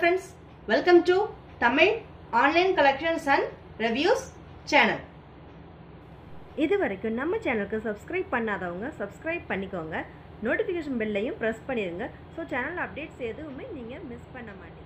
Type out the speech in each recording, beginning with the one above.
friends welcome to Tamil online collections and reviews channel இது வரைக்கும் நம்ம சேனலுக்கு சப்ஸ்கிரைப் பண்ணாதவங்க சப்ஸ்கிரைப் பண்ணிக்கோங்க நோட்டிஃபிகேஷன் பெல்லையும் ப்ரெஸ் பண்ணிடுங்க ஸோ சேனல் அப்டேட்ஸ் எதுவுமே நீங்கள் மிஸ் பண்ண மாட்டீங்க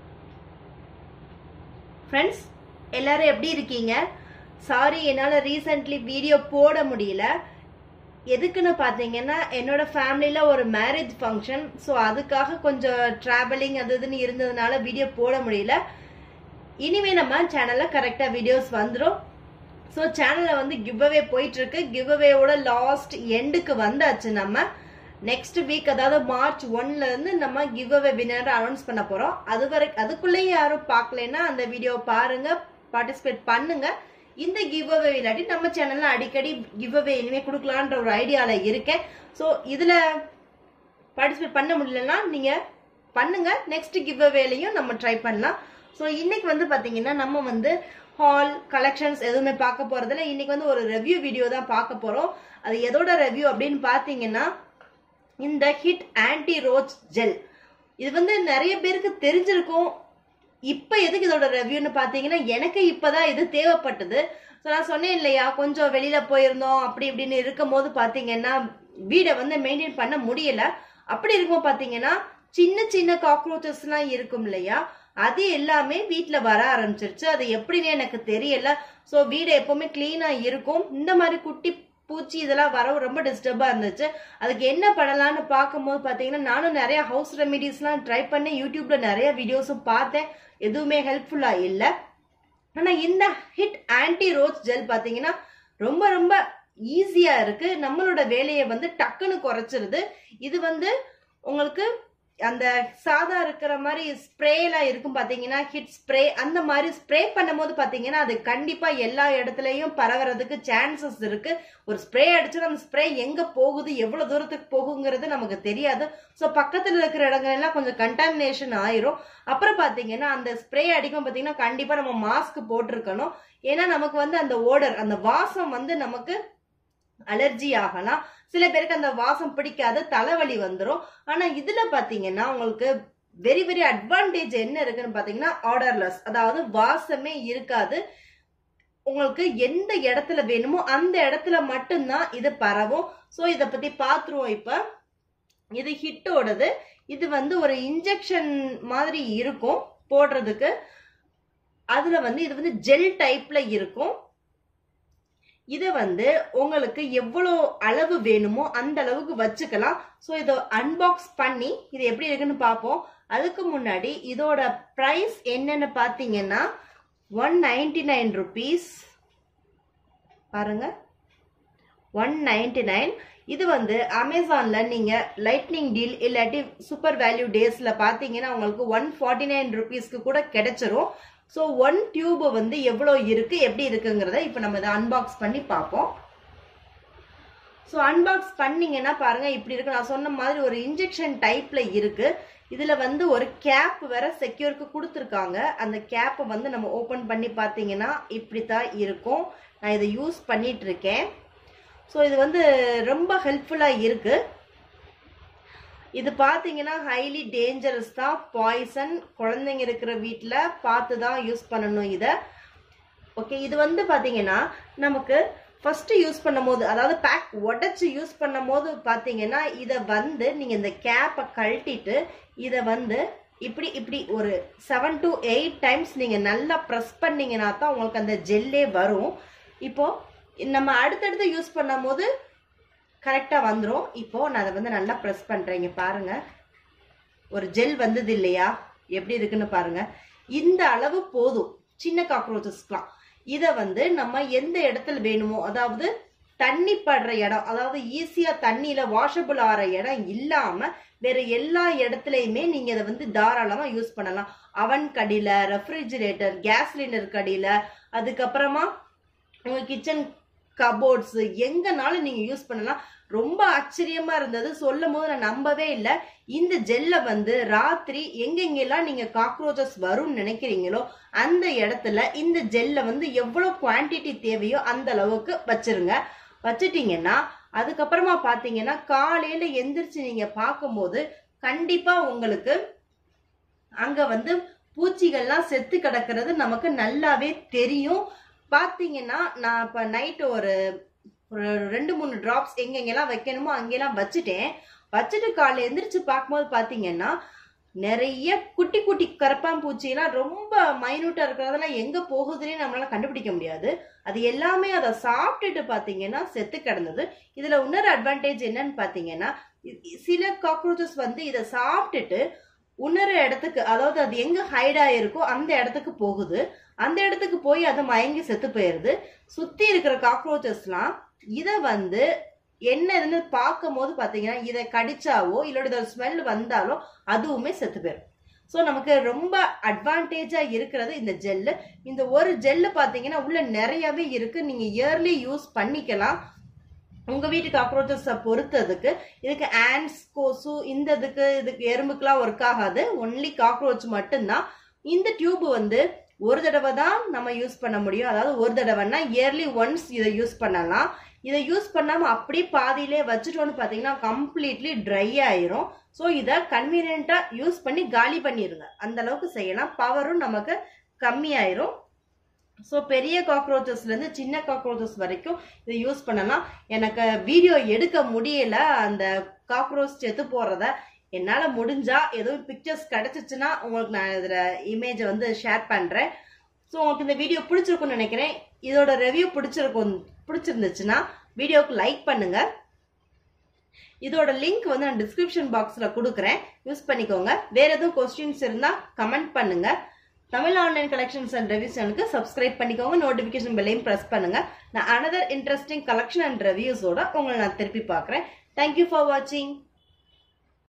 ஃப்ரெண்ட்ஸ் எல்லாரும் எப்படி இருக்கீங்க சாரி என்னால் ரீசெண்ட்லி வீடியோ போட முடியல எதுக்குன்னு பார்த்தீங்கன்னா என்னோட ஃபேமிலியில் ஒரு மேரேஜ் ஃபங்க்ஷன் ஸோ அதுக்காக கொஞ்சம் ட்ராவலிங் அது இதுன்னு இருந்ததுனால வீடியோ போட முடியல இனிமே நம்ம சேனலில் கரெக்டாக வீடியோஸ் வந்துடும் ஸோ சேனலில் வந்து கிவ் அவே போயிட்டு இருக்கு கிவ் அவேவோட லாஸ்ட் எண்டுக்கு வந்தாச்சு நம்ம நெக்ஸ்ட் வீக் அதாவது மார்ச் ஒன்ல இருந்து நம்ம கிவ் அவே வினர் அனௌன்ஸ் பண்ண போறோம் அது வரை அதுக்குள்ளேயும் யாரும் பார்க்கலன்னா அந்த வீடியோ பாருங்க பார்ட்டிசிபேட் பண்ணுங்க இந்த கிவ் அவே இல்லாட்டி நம்ம சேனல்ல அடிக்கடி கிவ் அவே இனிமே கொடுக்கலான்ற ஒரு ஐடியால இருக்கேன் ஸோ இதுல பார்ட்டிசிபேட் பண்ண முடியலன்னா நீங்க பண்ணுங்க நெக்ஸ்ட் கிவ் அவேலையும் நம்ம ட்ரை பண்ணலாம் ஸோ இன்னைக்கு வந்து பாத்தீங்கன்னா நம்ம வந்து ஹால் கலெக்ஷன்ஸ் எதுவுமே பார்க்க போறதில்ல இன்னைக்கு வந்து ஒரு ரெவ்யூ வீடியோ தான் பார்க்க போறோம் அது எதோட ரெவ்யூ அப்படின்னு பாத்தீங்கன்னா இந்த ஹிட் ஆன்டி ரோச் ஜெல் இது வந்து நிறைய பேருக்கு தெரிஞ்சிருக்கும் இப்ப எதுக்கு இதோட ரெவ்யூன்னு பாத்தீங்கன்னா எனக்கு இப்பதான் இது தேவைப்பட்டது ஸோ நான் சொன்னேன் இல்லையா கொஞ்சம் வெளியில போயிருந்தோம் அப்படி இப்படின்னு இருக்கும் போது பாத்தீங்கன்னா வீடை வந்து மெயின்டைன் பண்ண முடியல அப்படி இருக்கும் பாத்தீங்கன்னா சின்ன சின்ன காக்ரோச்சஸ் எல்லாம் இருக்கும் இல்லையா அது எல்லாமே வீட்ல வர ஆரம்பிச்சிருச்சு அது எப்படின்னு எனக்கு தெரியல ஸோ வீடு எப்பவுமே கிளீனா இருக்கும் இந்த மாதிரி குட்டி பூச்சி இதெல்லாம் வர ரொம்ப டிஸ்டர்பா இருந்துச்சு அதுக்கு என்ன பண்ணலாம்னு பார்க்கும்போது பாத்தீங்கன்னா நானும் நிறைய ஹவுஸ் ரெமிடிஸ்லாம் ட்ரை பண்ணி யூடியூப்ல நிறைய வீடியோஸும் பார்த்தேன் எதுவுமே ஹெல்ப்ஃபுல்லா இல்லை ஆனா இந்த ஹிட் ஆன்டி ரோச் ஜெல் பாத்தீங்கன்னா ரொம்ப ரொம்ப ஈஸியா இருக்கு நம்மளோட வேலையை வந்து டக்குன்னு குறைச்சிருது இது வந்து உங்களுக்கு அந்த சாதா இருக்கிற மாதிரி ஸ்ப்ரே எல்லாம் இருக்கும் பாத்தீங்கன்னா ஹிட் ஸ்ப்ரே அந்த மாதிரி ஸ்ப்ரே பண்ணும்போது பாத்தீங்கன்னா அது கண்டிப்பா எல்லா இடத்துலயும் பரவறதுக்கு சான்சஸ் இருக்கு ஒரு ஸ்ப்ரே அடிச்சு அந்த ஸ்ப்ரே எங்க போகுது எவ்வளவு தூரத்துக்கு போகுங்கிறது நமக்கு தெரியாது ஸோ பக்கத்துல இருக்கிற இடங்கள் எல்லாம் கொஞ்சம் கண்டாமினேஷன் ஆயிரும் அப்புறம் பாத்தீங்கன்னா அந்த ஸ்ப்ரே அடிக்கும் பாத்தீங்கன்னா கண்டிப்பா நம்ம மாஸ்க் போட்டிருக்கணும் ஏன்னா நமக்கு வந்து அந்த ஓடர் அந்த வாசம் வந்து நமக்கு அலர்ஜி ஆகலாம் சில பேருக்கு அந்த வாசம் பிடிக்காத தலைவலி வந்துடும் ஆனா இதுல பாத்தீங்கன்னா உங்களுக்கு வெரி வெரி அட்வான்டேஜ் என்ன இருக்குன்னு பாத்தீங்கன்னா ஆர்டர்லெஸ் அதாவது வாசமே இருக்காது உங்களுக்கு எந்த இடத்துல வேணுமோ அந்த இடத்துல மட்டும்தான் இது பரவும் ஸோ இதை பத்தி பாத்துருவோம் இப்ப இது ஹிட்டோடது இது வந்து ஒரு இன்ஜெக்ஷன் மாதிரி இருக்கும் போடுறதுக்கு அதுல வந்து இது வந்து ஜெல் டைப்ல இருக்கும் இதை வந்து உங்களுக்கு எவ்வளோ அளவு வேணுமோ அந்த அளவுக்கு வச்சுக்கலாம் ஸோ இதை அன்பாக்ஸ் பண்ணி இது எப்படி இருக்குன்னு பார்ப்போம் அதுக்கு முன்னாடி இதோட ப்ரைஸ் என்னன்னு பார்த்தீங்கன்னா ஒன் நைன்டி நைன் ருபீஸ் பாருங்க ஒன் நைன்டி நைன் இது வந்து அமேசான்ல நீங்க லைட்னிங் டீல் இல்லாட்டி சூப்பர் வேல்யூ டேஸ்ல பாத்தீங்கன்னா உங்களுக்கு ஒன் ஃபார்ட்டி நைன் ருபீஸ்க்கு கூட கிடைச்சிரும் ஸோ ஒன் டியூப் வந்து எவ்வளோ இருக்கு எப்படி இருக்குங்கிறத இப்போ நம்ம இதை அன்பாக்ஸ் பண்ணி பார்ப்போம் ஸோ அன்பாக்ஸ் பண்ணீங்கன்னா பாருங்க இப்படி இருக்கு நான் சொன்ன மாதிரி ஒரு இன்ஜெக்ஷன் டைப்ல இருக்கு இதுல வந்து ஒரு கேப் வேற செக்யூருக்கு கொடுத்துருக்காங்க அந்த கேப்பை வந்து நம்ம ஓபன் பண்ணி பார்த்தீங்கன்னா இப்படித்தான் இருக்கும் நான் இதை யூஸ் பண்ணிட்டு இருக்கேன் ஸோ இது வந்து ரொம்ப ஹெல்ப்ஃபுல்லா இருக்கு இது பார்த்தீங்கன்னா ஹைலி டேஞ்சரஸ் தான் பாய்சன் குழந்தைங்க இருக்கிற வீட்டில் பார்த்து தான் யூஸ் பண்ணணும் இதை ஓகே இது வந்து பார்த்தீங்கன்னா நமக்கு ஃபர்ஸ்ட் யூஸ் பண்ணும் போது அதாவது பேக் உடச்சி யூஸ் பண்ணும் போது பார்த்தீங்கன்னா இதை வந்து நீங்கள் இந்த கேப்பை கழட்டிட்டு இதை வந்து இப்படி இப்படி ஒரு செவன் டு எயிட் டைம்ஸ் நீங்கள் நல்லா ப்ரெஸ் பண்ணீங்கன்னா தான் உங்களுக்கு அந்த ஜெல்லே வரும் இப்போ நம்ம அடுத்தடுத்து யூஸ் பண்ணும் போது கரெக்டாக வந்துடும் இப்போ நான் அதை வந்து நல்லா ப்ரெஸ் பண்ணுறேங்க பாருங்க ஒரு ஜெல் வந்தது இல்லையா எப்படி இருக்குன்னு பாருங்க இந்த அளவு போதும் சின்ன காக்ரோச்சஸ்க்குலாம் இதை வந்து நம்ம எந்த இடத்துல வேணுமோ அதாவது தண்ணி படுற இடம் அதாவது ஈஸியா தண்ணியில வாஷபிள் ஆகிற இடம் இல்லாம வேற எல்லா இடத்துலயுமே நீங்க இதை வந்து தாராளமா யூஸ் பண்ணலாம் அவன் கடியில ரெஃப்ரிஜிரேட்டர் கேஸ் சிலிண்டர் கடியில அதுக்கப்புறமா உங்க கிச்சன் கபோர்ட்ஸ் எங்கனாலும் நீங்க யூஸ் பண்ணலாம் ரொம்ப ஆச்சரியமா இருந்தது சொல்லும் போது நான் நம்பவே இல்லை இந்த ஜெல்லை வந்து ராத்திரி எங்கெங்கெல்லாம் நீங்க காக்ரோச்சஸ் வரும்னு நினைக்கிறீங்களோ அந்த இடத்துல இந்த ஜெல்லை வந்து எவ்வளவு குவான்டிட்டி தேவையோ அந்த அளவுக்கு வச்சிருங்க வச்சிட்டீங்கன்னா அதுக்கப்புறமா பாத்தீங்கன்னா காலையில எந்திரிச்சு நீங்க பார்க்கும்போது கண்டிப்பா உங்களுக்கு அங்க வந்து பூச்சிகள்லாம் செத்து கிடக்கிறது நமக்கு நல்லாவே தெரியும் பாத்தீங்கன்னா நான் இப்ப நைட் ஒரு ஒரு ரெண்டு மூணு டிராப்ஸ் எங்கெங்கெல்லாம் வைக்கணுமோ அங்கெல்லாம் வச்சுட்டேன் வச்சுட்டு காலைல எந்திரிச்சு பார்க்கும்போது பாத்தீங்கன்னா நிறைய குட்டி குட்டி கரப்பான் பூச்சியெல்லாம் ரொம்ப மைனூட்டா இருக்கிறதெல்லாம் எங்க போகுதுன்னே நம்மளால கண்டுபிடிக்க முடியாது அது எல்லாமே அதை சாப்பிட்டுட்டு பாத்தீங்கன்னா செத்து கிடந்தது இதுல இன்னொரு அட்வான்டேஜ் என்னன்னு பாத்தீங்கன்னா இ- சில காக்ரோச்சஸ் வந்து இதை சாப்பிட்டுட்டு இன்னொரு இடத்துக்கு அதாவது அது எங்க ஹைட் ஆயிருக்கோ அந்த இடத்துக்கு போகுது அந்த இடத்துக்கு போய் அது மயங்கி செத்து போயிருது சுத்தி இருக்கிற காக்ரோச்சஸ்லாம் இதை வந்து என்ன இதுன்னு பார்க்கும் போது பாத்தீங்கன்னா இதை கடிச்சாவோ இல்லோட இதோட ஸ்மெல் வந்தாலோ அதுவுமே செத்து போயிடும் ஸோ நமக்கு ரொம்ப அட்வான்டேஜா இருக்கிறது இந்த ஜெல்லு இந்த ஒரு ஜெல்லு பாத்தீங்கன்னா உள்ள நிறையவே இருக்கு நீங்க இயர்லி யூஸ் பண்ணிக்கலாம் உங்க வீட்டு காக்ரோச்சஸை பொறுத்ததுக்கு இதுக்கு ஆன்ஸ் கோசு இந்த இதுக்கு இதுக்கு எறும்புக்கெல்லாம் ஒர்க் ஆகாது ஒன்லி காக்ரோச் மட்டும்தான் இந்த டியூப் வந்து ஒரு தடவை தான் நம்ம யூஸ் பண்ண முடியும் அதாவது ஒரு தடவைன்னா இயர்லி ஒன்ஸ் இதை யூஸ் பண்ணலாம் இதை யூஸ் பண்ணாம அப்படியே பாதியிலே வச்சுட்டோம்னு பாத்தீங்கன்னா கம்ப்ளீட்லி ட்ரை ஆயிரும் ஸோ இதை கன்வீனியன்ட்டா யூஸ் பண்ணி காலி பண்ணிருங்க அந்த அளவுக்கு செய்யலாம் பவரும் நமக்கு கம்மியாயிரும் ஸோ பெரிய காக்ரோச்சஸ்ல இருந்து சின்ன காக்ரோச்சஸ் வரைக்கும் இதை யூஸ் பண்ணலாம் எனக்கு வீடியோ எடுக்க முடியல அந்த காக்ரோச் செத்து போறத என்னால முடிஞ்சா எதுவும் பிக்சர்ஸ் கிடைச்சிச்சுன்னா உங்களுக்கு நான் இதுல இமேஜை வந்து ஷேர் பண்றேன் ஸோ உங்களுக்கு இந்த வீடியோ பிடிச்சிருக்கும்னு நினைக்கிறேன் இதோட ரிவ்யூ பிடிச்சிருக்கும் பிடிச்சிருந்துச்சுன்னா வீடியோக்கு லைக் பண்ணுங்க இதோட லிங்க் வந்து நான் டிஸ்கிரிப்ஷன் பாக்ஸ்ல கொடுக்குறேன் யூஸ் பண்ணிக்கோங்க வேற எதுவும் கொஸ்டின்ஸ் இருந்தா கமெண்ட் பண்ணுங்க Tamil online collections and reviews சேனலுக்கு சப்ஸ்கிரைப் பண்ணிக்கோங்க நோட்டிபிகேஷன் பெல்லையும் பிரஸ் பண்ணுங்க நான் அனதர் இன்ட்ரெஸ்டிங் கலெக்ஷன் அண்ட் ரிவ்யூஸோட உங்களை நான் திருப்பி பார்க்குறேன் தேங்க்யூ ஃபார் வாட்சிங்